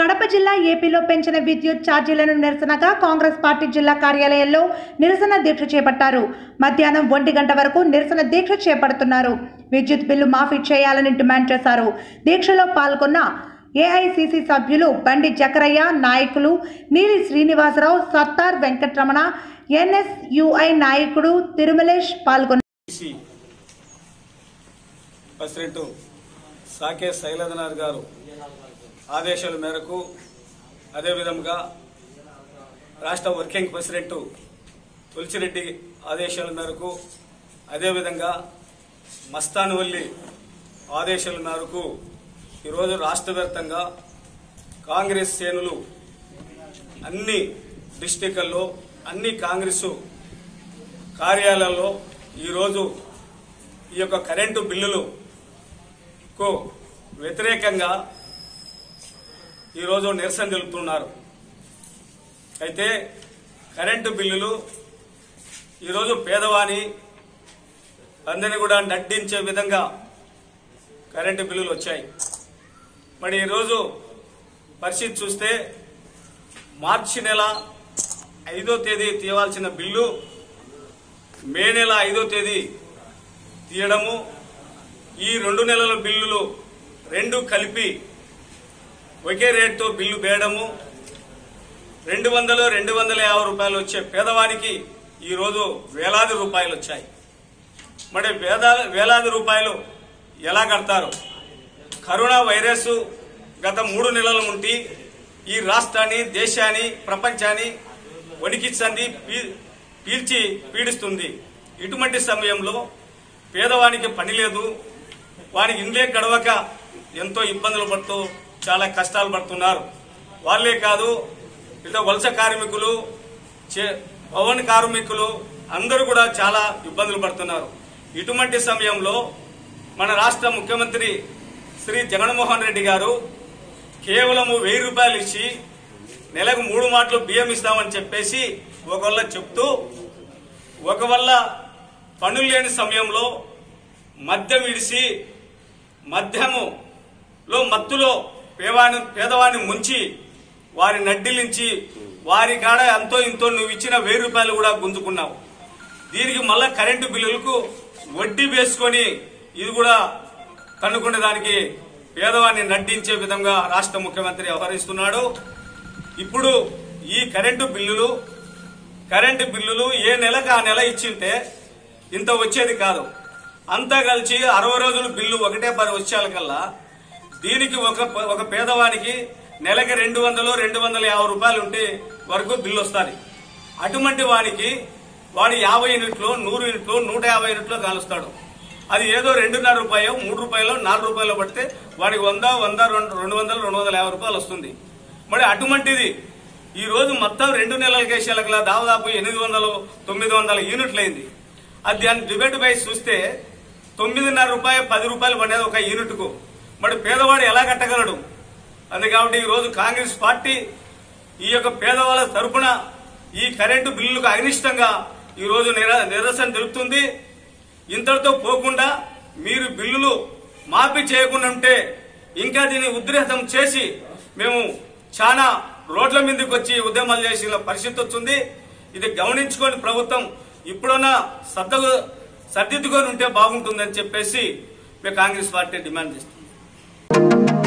కడప జిల్లా ఏపీలో పెంచిన విద్యుత్ ఛార్జీలను నిరసనగా కాంగ్రెస్ పార్టీ జిల్లా కార్యాలయంలో నిరసన దీక్ష చేపట్టారు మధ్యాహ్నం ఒంటి గంట వరకు నిరసన దీక్ష చేపడుతున్నారు విద్యుత్ బిల్లు మాఫీ చేయాలని డిమాండ్ చేశారు దీక్షలో పాల్గొన్న ఏఐసిసి సభ్యులు బండి జకరయ్య నాయకులు నీలి శ్రీనివాసరావు సత్తార్ వెంకటరమణ ఎన్ఎస్యుఐ నాయకుడు తిరుమలేష్ పాల్గొన్నారు సి ప్రెసిడెంట్ సాకే శైలజనాథ్ గారు ఆదేశాల మేరకు అదేవిధంగా రాష్ట్ర వర్కింగ్ ప్రెసిడెంట్ తులసిరెడ్డి ఆదేశాల మేరకు అదేవిధంగా మస్తానువల్లి ఆదేశాల మేరకు ఈరోజు రాష్ట్ర వ్యాప్తంగా కాంగ్రెస్ శ్రేణులు అన్ని డిస్టికల్లో అన్ని కాంగ్రెసు కార్యాలయాల్లో ఈరోజు ఈ యొక్క కరెంటు బిల్లులకు వ్యతిరేకంగా ఈరోజు నిరసన తెలుపుతున్నారు అయితే కరెంటు బిల్లులు ఈరోజు పేదవాని అందరినీ కూడా నడ్డించే విధంగా కరెంటు బిల్లులు వచ్చాయి మరి ఈరోజు పరిస్థితి చూస్తే మార్చి నెల ఐదో తేదీ తీయవలసిన బిల్లు మే నెల ఐదో తేదీ తీయడము ఈ రెండు నెలల బిల్లులు రెండు కలిపి ఒకే రేటుతో బిల్లు వేయడము రెండు వందలు రెండు వందల యాభై రూపాయలు వచ్చే పేదవానికి ఈరోజు వేలాది రూపాయలు వచ్చాయి మరి వేదా వేలాది రూపాయలు ఎలా కడతారు కరోనా వైరస్ గత మూడు నెలల నుండి ఈ రాష్ట్రాన్ని దేశాన్ని ప్రపంచాన్ని వణికించండి పీ- పీల్చి పీడిస్తుంది ఇటువంటి సమయంలో పేదవానికి పని లేదు వారికి ఇండ్లే గడవక ఎంతో ఇబ్బందులు పడుతూ చాలా కష్టాలు పడుతున్నారు వాళ్ళే కాదు ఇక వలస కార్మికులు చే- భవన కార్మికులు అందరూ కూడా చాలా ఇబ్బందులు పడుతున్నారు ఇటువంటి సమయంలో మన రాష్ట్ర ముఖ్యమంత్రి శ్రీ జగన్మోహన్ రెడ్డి గారు కేవలము వెయ్యి రూపాయలు ఇచ్చి నెలకు మూడు మాటలు బియ్యం ఇస్తామని చెప్పేసి ఒకళ్ళ చెప్తూ ఒక వల్ల పనులు లేని సమయంలో మద్యం ఇడిసి మద్యములో మత్తులో పేవాని పేదవాడిని ముంచి వారి నడ్డిలించి వారి కాడ అంతో ఇంతో నువ్వు ఇచ్చిన వెయ్యి రూపాయలు కూడా గుంజుకున్నావు దీనికి మళ్ళా కరెంటు బిల్లులకు వడ్డీ వేసుకొని ఇది కూడా కనుక్కునే దానికి పేదవాడిని నడ్డించే విధంగా రాష్ట్ర ముఖ్యమంత్రి వ్యవహరిస్తున్నాడు ఇప్పుడు ఈ కరెంటు బిల్లులు కరెంటు బిల్లులు ఏ నెలకు ఆ నెల ఇచ్చింటే ఇంత వచ్చేది కాదు అంతా కలిసి అరవై రోజులు బిల్లు ఒకటే పరి వచ్చేకల్లా దీనికి ఒక ఒక పేదవానికి నెలకి రెండు వందలు రెండు వందల యాభై రూపాయలు ఉంటే వరకు బిల్లు వస్తుంది అటువంటి వానికి వాడు యాభై యూనిట్లు నూరు యూనిట్లు నూట యాభై యూనిట్లు కాలుస్తాడు అది ఏదో రెండున్నర రూపాయలు మూడు రూపాయలు నాలుగు రూపాయలు పడితే వాడికి వంద వంద రెండు రెండు వందలు రెండు వందల యాభై రూపాయలు వస్తుంది మరి అటువంటిది ఈ రోజు మొత్తం రెండు నెలల కేసాలకు దాదాపు ఎనిమిది వందలు తొమ్మిది వందల యూనిట్లు అయింది అది దాని డిబేట్ వైజ్ చూస్తే తొమ్మిదిన్నర రూపాయలు పది రూపాయలు పడేది ఒక యూనిట్కు మరి పేదవాడు ఎలా కట్టగలడు అందు కాబట్టి ఈ రోజు కాంగ్రెస్ పార్టీ ఈ యొక్క పేదవాళ్ళ తరపున ఈ కరెంటు బిల్లులకు అనిష్టంగా ఈ రోజు నిర- నిరసన తెలుపుతుంది ఇంతటితో పోకుండా మీరు బిల్లులు మాఫీ చేయకుండా ఉంటే ఇంకా దీన్ని ఉద్రేతం చేసి మేము చాలా రోడ్ల మీదకి వచ్చి ఉద్యమాలు చేసిన పరిస్థితి వచ్చింది ఇది గమనించుకొని ప్రభుత్వం ఇప్పుడన్నా సర్ద సర్దిద్దుకొని ఉంటే బాగుంటుందని చెప్పేసి మేము కాంగ్రెస్ పార్టీ డిమాండ్ చేస్తుంది